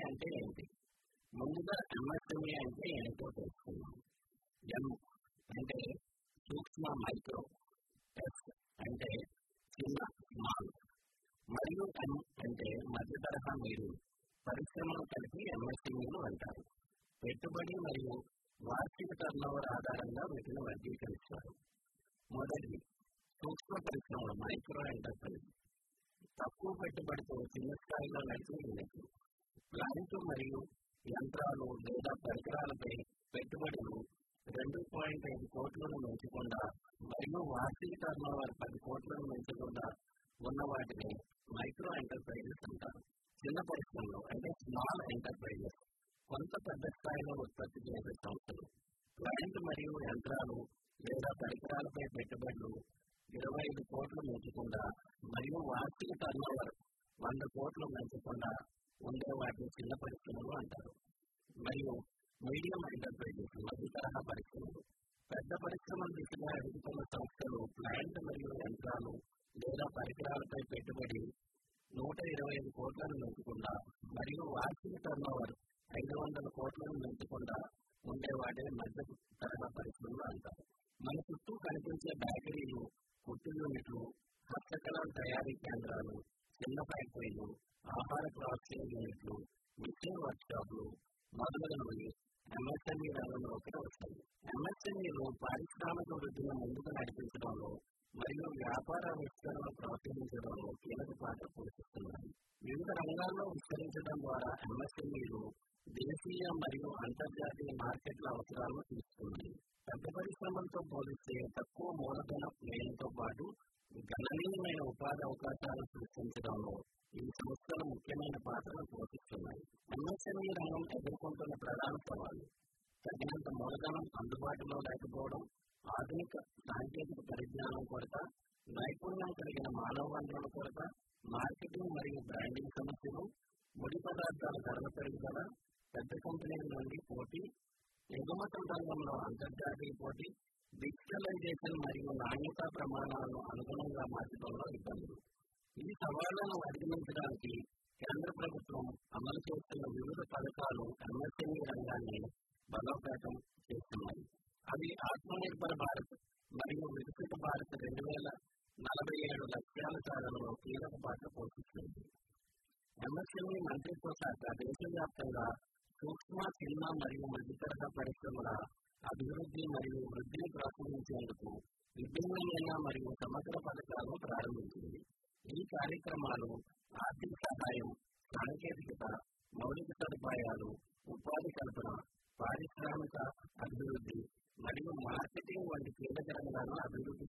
అంటే ఏంటి ముందుగా ఎంఎస్ఎంఈ అంటే ఏంటో తెలుసుకుందాం ఎం అంటే సూక్ష్మ మైక్రో ఎస్ అంటే చిన్న స్మాల్ మరియు ఎం అంటే మధ్య తరహా మీరు పరిశ్రమలు కలిపి ఎంఎస్ఎంఈలు అంటారు పెట్టుబడి మరియు వార్షిక టర్నోవర్ ఆధారంగా వీటిని వర్గీకరిస్తారు మొదటిది సూక్ష్మ పరిశ్రమలు మైక్రో ఎంటర్ప్రైజ్ తక్కువ పెట్టుబడితో చిన్న స్థాయిలో నడిచే యూనిట్లు ప్లాంట్ మరియు యంత్రాలు లేదా పరికరాలపై పెట్టుబడులు రెండు పాయింట్ ఐదు కోట్లను మించకుండా మరియు వార్షిక టర్నోవర్ పది కోట్లను మించకుండా ఉన్న వాటిని మైక్రో ఎంటర్ప్రైజెస్ అంటారు చిన్న పరిశ్రమలు అంటే స్మాల్ ఎంటర్ప్రైజెస్ కొంత పెద్ద స్థాయిలో ఉత్పత్తి చేసే సంస్థలు ప్లాంట్ మరియు యంత్రాలు లేదా పరికరాలపై పెట్టుబడులు ఇరవై ఐదు కోట్లు మించకుండా మరియు వార్షిక టర్నోవర్ వంద కోట్లు మించకుండా ఉండే వాటిని చిన్న పరిశ్రమలు అంటారు మరియు మీడియం ఎంటర్ప్రైజెస్ మధ్య తరహా పరిశ్రమలు పెద్ద పరిశ్రమల దిశగా ఎదుగుతున్న సంస్థలు ప్లాంట్ మరియు యంత్రాలు లేదా పరికరాలపై పెట్టుబడి నూట ఇరవై ఐదు కోట్లను మించకుండా మరియు వార్షిక టర్నోవర్ ఐదు వందల కోట్లను మించకుండా ఉండే వాటిని మధ్య తరహా పరిశ్రమలు అంటారు మన చుట్టూ కనిపించే బ్యాటరీలు కుట్టు యూనిట్లు హస్తకళల తయారీ కేంద్రాలు చిన్న ఫ్యాక్టరీలు ఆహార ప్రాసెసింగ్ యూనిట్లు మిషన్ వర్క్షాప్లు మొదలైనవి ఎంఎస్ఎంఈ రంగంలోకి వస్తాయి ఎంఎస్ఎంఈలు పారిశ్రామిక వృద్ధిని ముందుకు నడిపించడంలో మరియు వ్యాపార విస్తరణను ప్రోత్సహించడంలో కీలక పాత్ర పోషిస్తున్నాయి వివిధ రంగాల్లో విస్తరించడం ద్వారా ఎంఎస్ఎంఈలు దేశీయ మరియు అంతర్జాతీయ మార్కెట్ల అవసరాలను తీర్చుతున్నాయి పెద్ద పరిశ్రమలతో పోలిస్తే తక్కువ మూలధన వ్యయంతో పాటు గణనీయమైన ఉపాధి అవకాశాలను సృష్టించడంలో ఈ సంస్థలు ముఖ్యమైన పాత్రను పోషిస్తున్నాయి ఎంఎస్ఎంఈ రంగం ఎదుర్కొంటున్న ప్రధాన సవాళ్లు తగినంత మూలధనం అందుబాటులో లేకపోవడం ఆధునిక సాంకేతిక పరిజ్ఞానం కొరత నైపుణ్యం కలిగిన మానవ వనరుల కొరత మార్కెటింగ్ మరియు బ్రాండింగ్ సమస్యలు ముడి పదార్థాల ధరల పెరుగుదల పెద్ద కంపెనీల నుండి పోటీ ఎగుమతుల రంగంలో అంతర్జాతీయ పోటీ డిజిటలైజేషన్ మరియు నాణ్యతా ప్రమాణాలను అనుగుణంగా మార్చడంలో ఇబ్బందులు ఈ సవాళ్లను అధిగమించడానికి కేంద్ర ప్రభుత్వం అమలు చేస్తున్న వివిధ పథకాలు ఎంఎస్ఎంఈ రంగాన్ని బలోపేతం చేస్తున్నాయి అవి ఆత్మనిర్భర్ భారత్ మరియు వికసిత భారత్ రెండు వేల నలభై ఏడు లక్ష్యాల సాధనలో కీలక పాత్ర పోషిస్తుంది ఎంఎస్ఎంఈ మంత్రిత్వ శాఖ దేశవ్యాప్తంగా సూక్ష్మ చిన్న మరియు మధ్యతరహా పరిశ్రమల అభివృద్ధి మరియు వృద్ధిని ప్రోత్సహించేందుకు విభిన్నమైన మరియు సమగ్ర పథకాలను ప్రారంభించింది ఈ కార్యక్రమాలు ఆర్థిక సహాయం సాంకేతికత మౌలిక సదుపాయాలు ఉపాధి కల్పన పారిశ్రామిక అభివృద్ధి మరియు మార్కెటింగ్ వంటి కీలక రంగాలను అభివృద్ధి